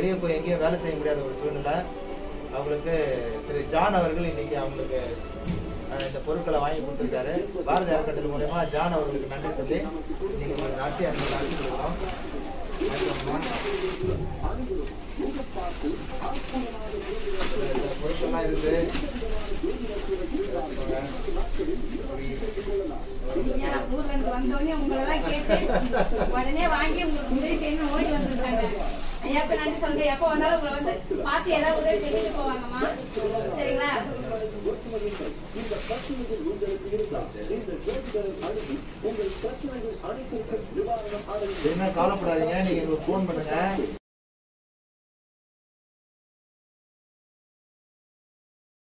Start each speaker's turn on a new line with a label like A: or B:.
A: வெளியே போய் எங்கேயும் வேலை செய்ய முடியாத ஒரு சூழ்நிலை அவங்களுக்கு திரு ஜான் அவர்கள் இன்னைக்கு அவங்களுக்கு அஹ், இந்த பொருட்களை வாங்கி கொடுத்துருக்காரு பாரதி அறக்கட்டளை மூலயமா ஜான் அவர்களுக்கு நன்றி சொல்லி இன்னைக்கு உங்களுக்கு அரிசி அனுப்பி அரிசி கொடுக்குறோம் வாங்கிக்கோங்கம்மா. இந்த பொருட்கள்லாம் இருக்குது
B: நீங்க நான் ஊர்ல இருந்து வந்தோடனே உங்களெல்லாம் கேட்டு உடனே வாங்கி உங்களுக்கு உதவி செய்யணும் ஓடி வந்திருக்காங்க ஐயாக்கு நன்றி சொல்றேன் எப்போ வந்தாலும் உங்களை வந்து பார்த்து ஏதாவது உதவி செஞ்சுட்டு போவாங்கம்மா சரிங்களா
A: என்ன கவலைப்படாதீங்க நீங்க எங்களுக்கு ஃபோன் பண்ணுங்க